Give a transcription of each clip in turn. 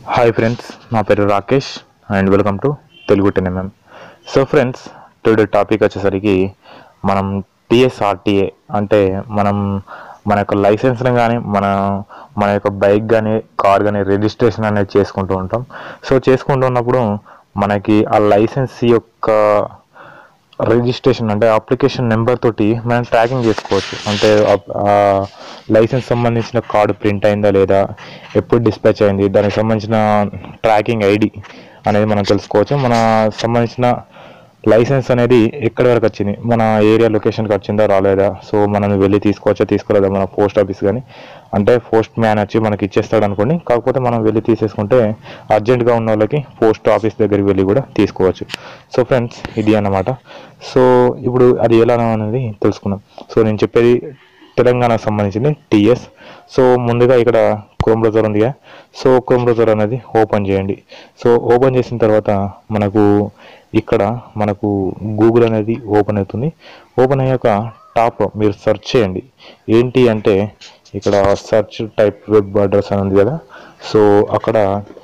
hi friends నా పేరు Rakesh and welcome to Telugu ten MM so friends today topic వచ్చేసరికి మనం టిఎస్ఆర్టీఏ అంటే మనం మన యొక్క లైసెన్స్ని కానీ మన మన యొక్క బైక్ కానీ కార్ కానీ రిజిస్ట్రేషన్ అనేది చేసుకుంటూ ఉంటాం సో చేసుకుంటూ ఉన్నప్పుడు మనకి ఆ లైసెన్స్ యొక్క రిజిస్ట్రేషన్ అంటే అప్లికేషన్ నెంబర్ తోటి మనం ట్రాకింగ్ చేసుకోవచ్చు అంటే అప్- ఆ లైసెన్స్ సంబంధించిన కార్డు ప్రింట్ అయిందా లేదా ఎప్పుడు డిస్పాచ్ అయింది దానికి సంబంధించిన ట్రాకింగ్ ఐడి అనేది మనం తెలుసుకోవచ్చు మన సంబంధించిన లైసెన్స్ అనేది ఎక్కడి వరకు వచ్చింది మన ఏరియా లొకేషన్కి వచ్చిందా రాలేదా సో మనం వెళ్ళి తీసుకోవచ్చా తీసుకోలేదా మన పోస్ట్ ఆఫీస్ కానీ అంటే పోస్ట్ మ్యాన్ వచ్చి మనకి ఇచ్చేస్తాడు అనుకోండి కాకపోతే మనం వెళ్ళి తీసేసుకుంటే అర్జెంటుగా ఉన్న వాళ్ళకి పోస్ట్ ఆఫీస్ దగ్గరికి వెళ్ళి కూడా తీసుకోవచ్చు సో ఫ్రెండ్స్ ఇది అన్నమాట సో ఇప్పుడు అది ఎలా అనేది తెలుసుకుందాం సో నేను చెప్పేది తెలంగాణకు సంబంధించింది టీఎస్ సో ముందుగా ఇక్కడ క్రోమ్ బ్రౌజర్ ఉందిగా సో క్రోమ్ బ్రౌజర్ అనేది ఓపెన్ చేయండి సో ఓపెన్ చేసిన తర్వాత మనకు ఇక్కడ మనకు గూగుల్ అనేది ఓపెన్ అవుతుంది ఓపెన్ అయ్యాక టాప్ మీరు సెర్చ్ చేయండి ఏంటి అంటే ఇక్కడ సెర్చ్ టైప్ వెబ్ అడ్రస్ అని ఉంది కదా సో అక్కడ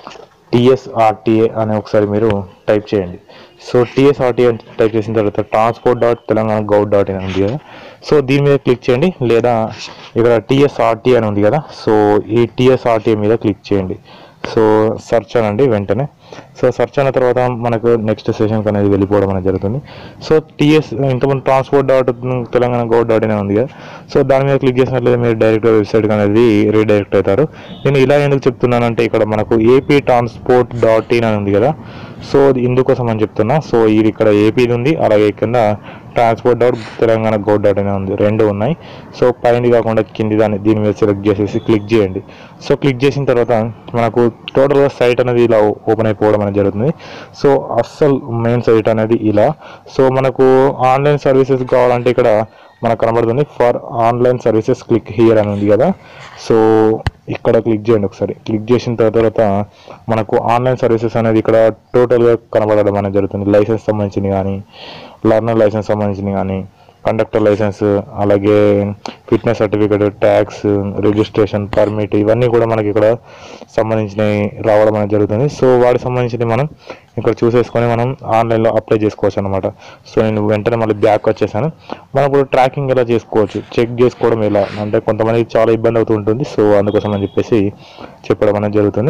టిఎస్ఆర్టీఏ అని ఒకసారి మీరు టైప్ చేయండి సో టిఎస్ఆర్టీఏ అని టైప్ చేసిన తర్వాత transport dot Telangana gov dot in ఉంది కదా సో దీని మీద క్లిక్ చేయండి లేదా ఇక్కడ టిఎస్ఆర్టీ అని ఉంది కదా సో ఈ టిఎస్ఆర్టీఏ మీద క్లిక్ చేయండి సో సెర్చ్ అనండి వెంటనే సో సెర్చ్ అయిన తర్వాత మనకు నెక్స్ట్ సెషన్కి అనేది వెళ్ళిపోవడం అనేది జరుగుతుంది సో టీఎస్ ఇంతకుముందు transport dot Telangana gov dot in ఉంది కదా సో దాని మీద క్లిక్ చేసినట్లయితే మీరు డైరెక్ట్ వెబ్సైట్ అనేది రీడైరెక్ట్ అవుతారు నేను ఇలా ఎందుకు చెప్తున్నానంటే ఇక్కడ మనకు ఏపీ ట్రాన్స్పోర్ట్ డాట్ ఇన్ అని ఉంది కదా సో అది ఇందుకోసం అని చెప్తున్నా సో ఇది ఇక్కడ ఏపీది ఉంది అలాగే కింద transport dot Telangana gov dot in ఉంది రెండు ఉన్నాయి సో పైన కాకుండా కింది దాన్ని దీని మీద సెలెక్ట్ చేసేసి క్లిక్ చేయండి సో క్లిక్ చేసిన తర్వాత మనకు టోటల్గా సైట్ అనేది ఇలా ఓపెన్ అయిపోవడం అనేది జరుగుతుంది సో అస్సలు మెయిన్ సైట్ అనేది ఇలా సో మనకు ఆన్లైన్ సర్వీసెస్ కావాలంటే ఇక్కడ మనకు కనబడుతుంది for online services click here అని ఉంది కదా సో ఇక్కడ క్లిక్ చేయండి ఒకసారి క్లిక్ చేసిన తర్వాత మనకు ఆన్లైన్ సర్వీసెస్ అనేది ఇక్కడ టోటల్గా కనబడడం అనేది జరుగుతుంది లైసెన్స్ సంబంధించింది కానీ లర్నర్ లైసెన్స్ సంబంధించింది కానీ కండక్టర్ లైసెన్స్ అలాగే fitness certificate tax registration permit ఇవన్నీ కూడా మనకి ఇక్కడ సంబంధించినవి రావడం అనేది జరుగుతుంది సో వాటికి సంబంధించినవి మనం ఇక్కడ చూసేసుకొని మనం ఆన్లైన్లో అప్లై చేసుకోవచ్చు అనమాట సో నేను వెంటనే మళ్ళీ బ్యాక్ వచ్చేసాను మనం ఇప్పుడు ట్రాకింగ్ ఎలా చేసుకోవచ్చు చెక్ చేసుకోవడం ఎలా అంటే కొంతమందికి చాలా ఇబ్బంది అవుతూ ఉంటుంది సో అందుకోసం అని చెప్పేసి చెప్పడం అనేది జరుగుతుంది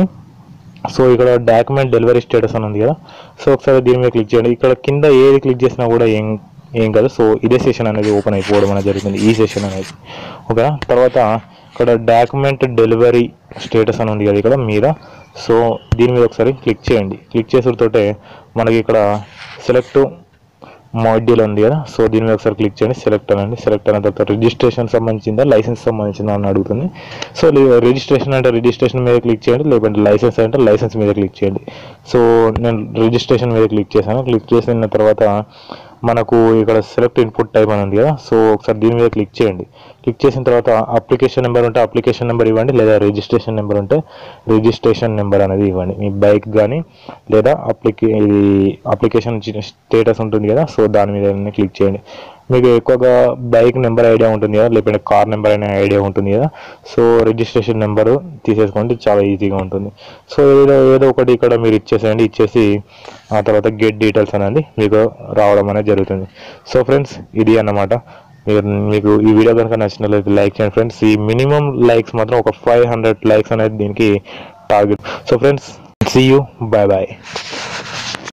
సో ఇక్కడ డాక్యుమెంట్ డెలివరీ స్టేటస్ అని ఉంది కదా సో ఒకసారి దీని మీద క్లిక్ చేయండి ఇక్కడ కింద ఏది క్లిక్ చేసినా కూడా ఏం ఏం కాదు సో ఇదే సెషన్ అనేది ఓపెన్ అయిపోవడం అనేది జరుగుతుంది ఈ సెషన్ అనేది ఓకేనా తర్వాత ఇక్కడ డాక్యుమెంట్ డెలివరీ స్టేటస్ అని ఉంది కదా ఇక్కడ మీద సో దీని మీద ఒకసారి క్లిక్ చేయండి క్లిక్ చేసేటతోటే మనకి ఇక్కడ సెలెక్ట్ మాడ్యూల్ ఉంది కదా సో దీని మీద ఒకసారి క్లిక్ చేయండి సెలెక్ట్ అనండి సెలెక్ట్ అయిన తర్వాత రిజిస్ట్రేషన్ సంబంధించిందా లైసెన్స్ సంబంధించిందా అని అడుగుతుంది సో రిజిస్ట్రేషన్ అంటే రిజిస్ట్రేషన్ మీద క్లిక్ చేయండి లేదంటే లైసెన్స్ అంటే లైసెన్స్ మీద క్లిక్ చేయండి సో నేను రిజిస్ట్రేషన్ మీద క్లిక్ చేశాను క్లిక్ చేసిన తర్వాత మనకు ఇక్కడ సెలెక్ట్ ఇన్పుట్ టైప్ అని ఉంది కదా సో ఒకసారి దీని మీద క్లిక్ చేయండి క్లిక్ చేసిన తర్వాత అప్లికేషన్ నెంబర్ ఉంటే అప్లికేషన్ నెంబర్ ఇవ్వండి లేదా రిజిస్ట్రేషన్ నెంబర్ ఉంటే రిజిస్ట్రేషన్ నెంబర్ అనేది ఇవ్వండి మీ బైక్ కానీ లేదా అప్లికే ఇది అప్లికేషన్ స్టేటస్ ఉంటుంది కదా సో దాని మీద క్లిక్ చేయండి మీకు ఎక్కువగా బైక్ నెంబర్ ఐడియా ఉంటుంది కదా లేకపోతే కార్ నెంబర్ అనే ఐడియా ఉంటుంది కదా సో రిజిస్ట్రేషన్ నెంబరు తీసేసుకోండి చాలా ఈజీగా ఉంటుంది సో ఏదో ఏదో ఒకటి ఇక్కడ మీరు ఇచ్చేసేయండి ఇచ్చేసి ఆ తర్వాత గెట్ డీటెయిల్స్ అనేది మీకు రావడం అనేది జరుగుతుంది సో ఫ్రెండ్స్ ఇది అన్నమాట మీరు మీకు ఈ వీడియో కనుక నచ్చినట్లయితే లైక్ చేయండి ఫ్రెండ్స్ ఈ మినిమం లైక్స్ మాత్రం ఒక ఫైవ్ హండ్రెడ్ లైక్స్ అనేది దీనికి target so friends see you bye bye